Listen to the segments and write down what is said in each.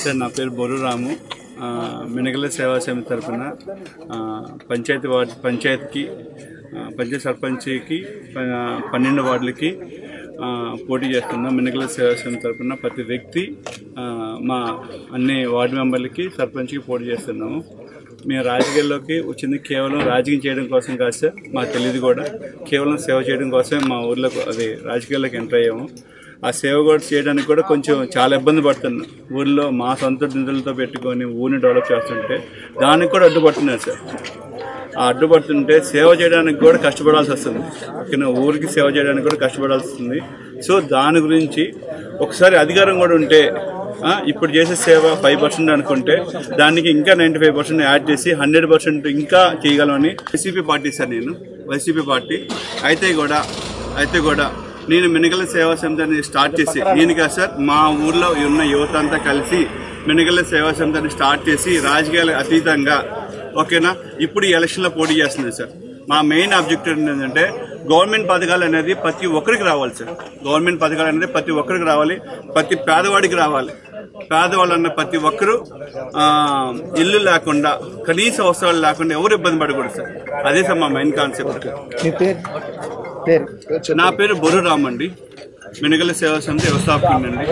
Sir నా పేరు bore రాము ఆ, మినగల సేవా సమితి తరఫున ఆ, పంచాయతీ వార్డు పంచాయతీకి ఆ, పంచాయతీ సర్పంచ్కి ప- పన్నెండు వార్డులకి ఆ, పోటీ చేస్తున్నాం మినగల సేవా సమితి తరఫున ప్రతి వ్యక్తి ఆ, మా అన్ని వార్డు మెంబర్లకి సర్పంచ్కి పోటీ చేస్తున్నాము మేము రాజకీయాల్లోకి వచ్చింది కేవలం రాజకీయం చేయడం కోసం కాదు సార్ మాకు తెలియదు కూడా కేవలం సేవ చేయడం కోసమే మా ఊర్లో అది రాజకీయాల్లోకి ఎంటర్ అయ్యాము ఆ సేవ కూడా చేయడానికి కూడా కొంచెం చాలా ఇబ్బంది పడుతున్నాం ఊర్లో మా సొంత నిధులతో పెట్టుకొని ఊరిని డెవలప్ చేస్తుంటే దానికి కూడా అడ్డుపడుతున్నారు సార్ ఆ అడ్డుపడుతుంటే సేవ చేయడానికి కూడా కష్టపడాల్సి వస్తుంది ఓకేనా ఊరికి సేవ చేయడానికి కూడా కష్టపడాల్సి వస్తుంది సో దాని గురించి ఒకసారి అధికారం కూడా ఉంటే ఆ, ఇప్పుడు చేసే సేవ ఫైవ్ పర్సెంట్ అనుకుంటే దానికి ఇంకా నైంటీ ఫైవ్ పర్సెంట్ యాడ్ చేసి హండ్రెడ్ పర్సెంట్ ఇంకా చేయగలమని వైసీపీ పార్టీ సార్ నేను వైసీపీ పార్టీ అయితే కూడా అయితే కూడా నేను మినగల సేవా సమితిని స్టార్ట్ చేసి నేను కాదు సార్ మా ఊర్లో ఉన్న యువత అంతా కలిసి మినగల సేవా సమితిని స్టార్ట్ చేసి రాజకీయాలకు అతీతంగా ఓకేనా ఇప్పుడు ఈ ఎలక్షన్లో పోటీ చేస్తున్నాను సార్ మా మెయిన్ ఆబ్జెక్టివ్ ఏంటంటే గవర్నమెంట్ పథకాలు అనేది ప్రతి ఒక్కరికి రావాలి సార్ గవర్నమెంట్ పథకాలు అనేది ప్రతి ఒక్కరికి రావాలి ప్రతి పేదవాడికి రావాలి పేదవాళ్ళు అన్న ప్రతి ఒక్కరూ ఆ, ఇల్లు లేకుండా కనీస అవసరాలు లేకుండా ఎవరు ఇబ్బంది పడకూడదు సార్ అదే సార్ మా మెయిన్ కాన్సెప్ట్ మీ పేరు పేరు నా పేరు బొరు రామ్ అండి మినగల సేవా సమితి వ్యవస్థాపకుడినండి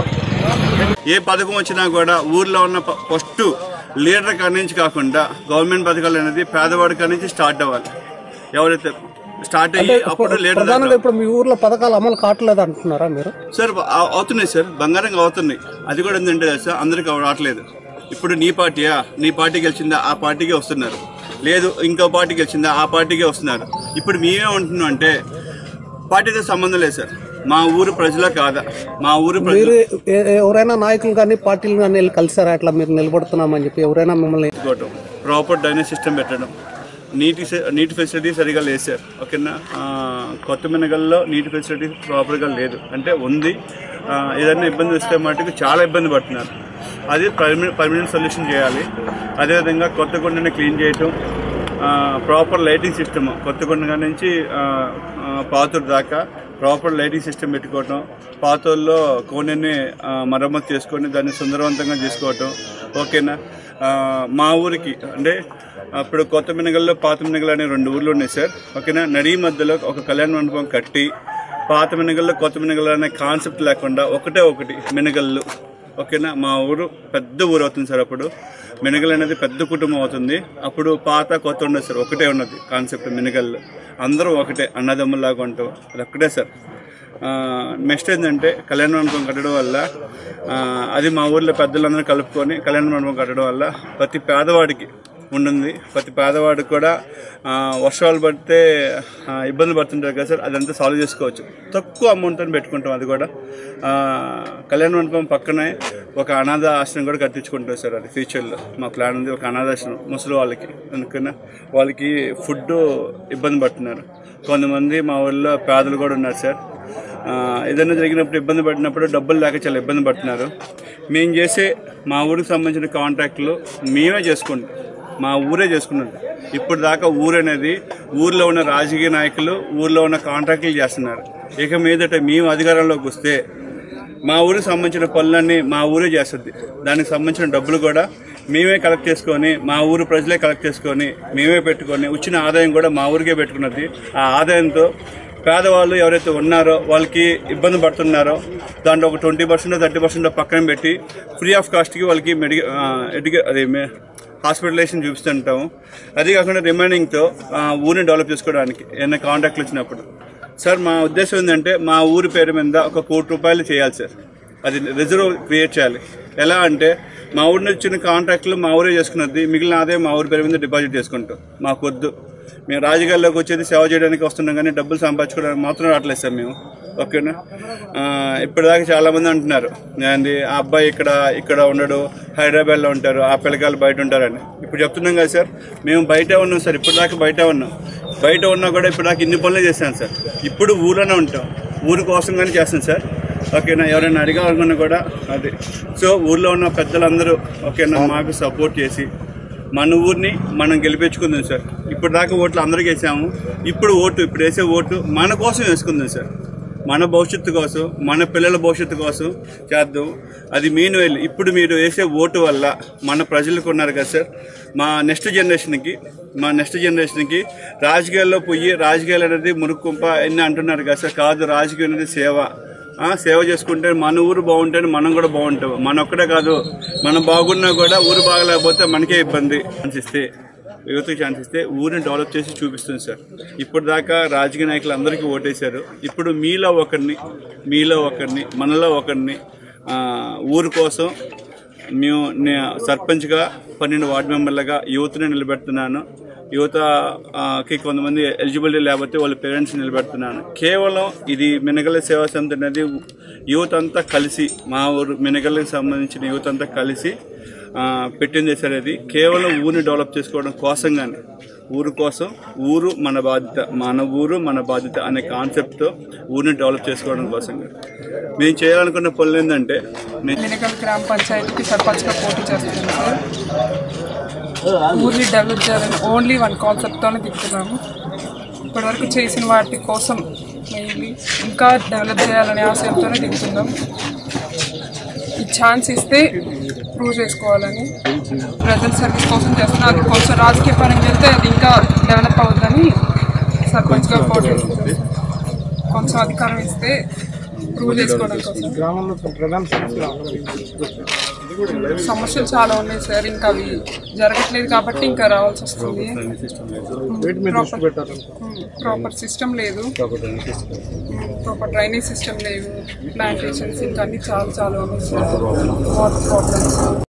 ఏ పథకం వచ్చినా కూడా ఊర్లో ఉన్న ప- ఫస్ట్ లీడర్ కాడి నుంచి కాకుండా గవర్నమెంట్ పథకాలు అనేది పేదవాడి కాడి నుంచి స్టార్ట్ అవ్వాలి ఎవరైతే స్టార్ట్ అయ్యి అప్పుడు లీడర్ ప్రధానంగా ఇప్పుడు మీ ఊర్లో పథకాలు అమలు కావట్లేదు అంటున్నారా మీరు సార్ అవ- అవుతున్నాయి సార్ బంగారంగా అవుతున్నాయి అది కూడా ఏంటంటే సార్ అందరికి రావట్లేదు ఇప్పుడు నీ పార్టీయా నీ పార్టీ గెలిచిందా ఆ పార్టీకే వస్తున్నారు లేదు ఇంకో పార్టీ గెలిచిందా ఆ పార్టీకే వస్తున్నారు ఇప్పుడు మేమేమంటున్నాం అంటే పార్టీతో సంబంధం లేదు సార్ మా ఊరు ప్రజల కాదా మా ఊరు ప్రజలు మీరు ఏ- ఎవరైనా నాయకులు కానీ పార్టీలు కానీ వెళ్ళి కలిసారా అట్లా మీరు నిలబడుతున్నామని చెప్పి ఎవరైనా మిమ్మల్ని పెట్టుకోవటం ప్రాపర్ డ్రైనేజ్ సిస్టమ్ పెట్టడం నీటి సె- నీటి ఫెసిలిటీ సరిగా లేదు సార్ ఓకేనా ఆ, కొత్త మినగల్లో నీటి ఫెసిలిటీ ప్రాపర్గా లేదు అంటే ఉంది ఆ, ఏదైనా ఇబ్బంది వస్తే మటుకు చాలా ఇబ్బంది పడుతున్నారు అది పర్మనెంట్ పర్మనెంట్ సొల్యూషన్ చేయాలి అదేవిధంగా కొత్త కొండని క్లీన్ చేయటం ప్రాపర్ లైటింగ్ సిస్టమ్ కొత్తకొండ నుంచి ఆ, ఆ, పాతూరు దాకా ప్రాపర్ లైటింగ్ సిస్టమ్ పెట్టుకోవటం పాతూరులో కోనని మరమ్మతు చేసుకొని దాన్ని సుందరవంతంగా చేసుకోవటం ఓకేనా ఆ, మా ఊరికి అంటే అప్పుడు కొత్త మినగల్లో పాత మినగలు అనే రెండు ఊర్లు ఉన్నాయి సార్ ఓకేనా నడి మధ్యలో ఒక కళ్యాణ మండపం కట్టి పాత మినగల్లో కొత్త మినగలు అనే కాన్సెప్ట్ లేకుండా ఒకటే ఒకటి మినగళ్ళు ఓకేనా మా ఊరు పెద్ద ఊరు అవుతుంది సార్ అప్పుడు మినగల్ అనేది పెద్ద కుటుంబం అవుతుంది అప్పుడు పాత కొత్త ఉండదు సార్ ఒకటే ఉన్నది కాన్సెప్ట్ మినగల్ అందరూ ఒకటే అన్నదమ్ములాగా ఉంటాం అది ఒక్కటే సార్ నెక్స్ట్ ఏంటంటే కళ్యాణ మండపం కట్టడం వల్ల ఆ, అది మా ఊర్లో పెద్దలందరూ కలుపుకొని కళ్యాణ మండపం కట్టడం వల్ల ప్రతి పేదవాడికి ఉంటుంది ప్రతి పేదవాడికి కూడా ఆ, వర్షాలు పడితే ఆ, ఇబ్బంది పడుతుంటారు కదా సార్ అదంతా సాల్వ్ చేసుకోవచ్చు తక్కువ అమౌంట్తో పెట్టుకుంటాం అది కూడా ఆ, కళ్యాణ మండపం పక్కనే ఒక అనాథ ఆశ్రమం కూడా కట్టించుకుంటాం సార్ అది ఫ్యూచర్లో మా ప్లాన్ ఉంది ఒక అనాథ ఆశ్రమం ముసలి వాళ్ళకి అందుకని వాళ్ళకి ఫుడ్ ఇబ్బంది పడుతున్నారు కొంతమంది మా ఊళ్ళో పేదలు కూడా ఉన్నారు సార్ ఆ, ఏదైనా జరిగినప్పుడు ఇబ్బంది పడినప్పుడు డబ్బులు లేక చాలా ఇబ్బంది పడుతున్నారు మేము చేసే మా ఊరికి సంబంధించిన కాంట్రాక్టులు మేమే చేసుకుంటాం మా ఊరే చేసుకున్నది ఇప్పుడు దాకా ఊరు అనేది ఊర్లో ఉన్న రాజకీయ నాయకులు ఊర్లో ఉన్న కాంట్రాక్టులు చేస్తున్నారు ఇక మీదట మేము అధికారంలోకి వస్తే మా ఊరికి సంబంధించిన పనులన్నీ మా ఊరే చేస్తుంది దానికి సంబంధించిన డబ్బులు కూడా మేమే కలెక్ట్ చేసుకొని మా ఊరు ప్రజలే కలెక్ట్ చేసుకొని మేమే పెట్టుకొని వచ్చిన ఆదాయం కూడా మా ఊరికే పెట్టుకున్నది ఆ ఆదాయంతో పేదవాళ్ళు ఎవరైతే ఉన్నారో వాళ్ళకి ఇబ్బంది పడుతున్నారో దాంట్లో ఒక ట్వంటీ పర్సెంట్ థర్టీ పర్సెంట్ పక్కన పెట్టి ఫ్రీ ఆఫ్ కాస్ట్కి వాళ్ళకి మెడి ఎడ్యుకే అది మే- హాస్పిటలైజేషన్ చూపిస్తుంటాము అది కాకుండా రిమైనింగ్తో ఊరిని డెవలప్ చేసుకోవడానికి ఏమైనా కాంటాక్ట్లు వచ్చినప్పుడు సార్ మా ఉద్దేశం ఏంటంటే మా ఊరి పేరు మీద ఒక కోటి రూపాయలు చేయాలి సార్ అది రిజర్వ్ క్రియేట్ చేయాలి ఎలా అంటే మా ఊరి నుంచి వచ్చిన కాంట్రాక్ట్లు మా ఊరే చేసుకున్నది మిగిలిన ఆదాయం మా ఊరి పేరు మీద డిపాజిట్ చేసుకుంటాం మాకు వద్దు మేము రాజకీయాల్లోకి వచ్చేది సేవ చేయడానికి వస్తున్నాం కానీ డబ్బులు సంపాదించుకోవడానికి మాత్రం రావట్లేదు సార్ మేము ఓకేనా ఆ, ఇప్పటిదాకా చాలా మంది అంటున్నారు ఏంది ఆ అబ్బాయి ఇక్కడ ఇక్కడ ఉండడు హైదరాబాద్లో ఉంటారు ఆ పిల్లకాయలు బయట ఉంటారని ఇప్పుడు చెప్తున్నాం కదా సార్ మేము బయటే ఉన్నాం సార్ ఇప్పటిదాకా బయటే ఉన్నాం బయట ఉన్నా కూడా ఇప్పటిదాకా ఇన్ని పనులు చేశాను సార్ ఇప్పుడు ఊర్లోనే ఉంటాం ఊరి కోసం కానీ చేస్తాను సార్ ఓకేనా ఎవరైనా అడిగాలనుకున్నా కూడా అది సో ఊర్లో ఉన్న పెద్దలందరూ ఓకేనా మాకు సపోర్ట్ చేసి మన ఊరిని మనం గెలిపించుకుందాం సార్ ఇప్పుడు దాకా ఓట్లు అందరికి వేసాము ఇప్పుడు ఓటు ఇప్పుడు వేసే ఓటు మన కోసం వేసుకుందాం సార్ మన భవిష్యత్తు కోసం మన పిల్లల భవిష్యత్తు కోసం చేద్దాం అది మెయిన్ వెళ్ళి ఇప్పుడు మీరు వేసే ఓటు వల్ల మన ప్రజలకు ఉన్నారు కదా సార్ మా నెక్స్ట్ జనరేషన్కి మా నెక్స్ట్ జనరేషన్కి రాజకీయాల్లో పోయి రాజకీయాలు అనేది మురుక్కుంప అన్నీ అంటున్నారు కదా సార్ కాదు రాజకీయం అనేది సేవ ఆ, సేవ చేసుకుంటే మన ఊరు బాగుంటేనే మనం కూడా బాగుంటాం మన ఒక్కడే కాదు మనం బాగున్నా కూడా ఊరు బాగలేకపోతే మనకే ఇబ్బంది అనిపిస్తే యువతకి ఛాన్స్ ఇస్తే ఊరిని డెవలప్ చేసి చూపిస్తుంది సార్ ఇప్పుడు దాకా రాజకీయ నాయకులు అందరికీ ఓటేశారు ఇప్పుడు మీలో ఒకరిని మీలో ఒకరిని మనలో ఒకరిని ఆ, ఊరు కోసం మేము నే- సర్పంచ్గా పన్నెండు వార్డు మెంబర్లుగా యువతని నిలబెడుతున్నాను యువత ఆ, కి కొంతమంది ఎలిజిబిలిటీ లేకపోతే వాళ్ళ పేరెంట్స్ నిలబెడుతున్నాను కేవలం ఇది మినగల సేవా సంస్థ అనేది యువత అంతా కలిసి మా ఊరు మినగల్కి సంబంధించిన యువత అంతా కలిసి ఆ, పెట్టింది సార్ అది కేవలం ఊరిని డెవలప్ చేసుకోవడం కోసంగానే ఊరు కోసం ఊరు మన బాధ్యత మన ఊరు మన బాధ్యత అనే కాన్సెప్ట్తో ఊరిని డెవలప్ చేసుకోవడం కోసంగా మేము చేయాలనుకున్న పనులు ఏంటంటే మేము మినగల్ గ్రామ పంచాయతీకి సర్పంచ్గా పోటీ చేస్తున్నాను సార్ ఊరిని డెవలప్ చేయాలని ఓన్లీ వన్ కాన్సెప్ట్తోనే దిగుతున్నాము ఇప్పటివరకు చేసిన వాటి కోసం మెయిన్లీ ఇంకా డెవలప్ చేయాలనే ఆశయంతోనే దిగుతున్నాం ఈ ఛాన్స్ ఇస్తే ప్రూవ్ చేసుకోవాలని ప్రజల సర్వీస్ కోసం చేస్తున్నాం అది కొంచెం రాజకీయ పరంగా వెళ్తే అది ఇంకా డెవలప్ అవుతుందని సర్పంచ్గా పోటీ చేస్తున్నాం. కొంచెం అధికారం ఇస్తే ప్రూవ్ చేసుకోవడం కోసం సమస్యలు చాలా ఉన్నాయి సార్ ఇంకా అవి జరగట్లేదు కాబట్టి ఇంకా రావాల్సి వస్తుంది ప్రాపర్ సిస్టమ్ లేదు ప్రాపర్ డ్రైనేజ్ సిస్టమ్ లేదు ప్లాంటేషన్స్ ఇంకా అన్ని చాలా చాలా ఉన్నాయి సార్ వాటర్ ప్రాబ్లమ్స్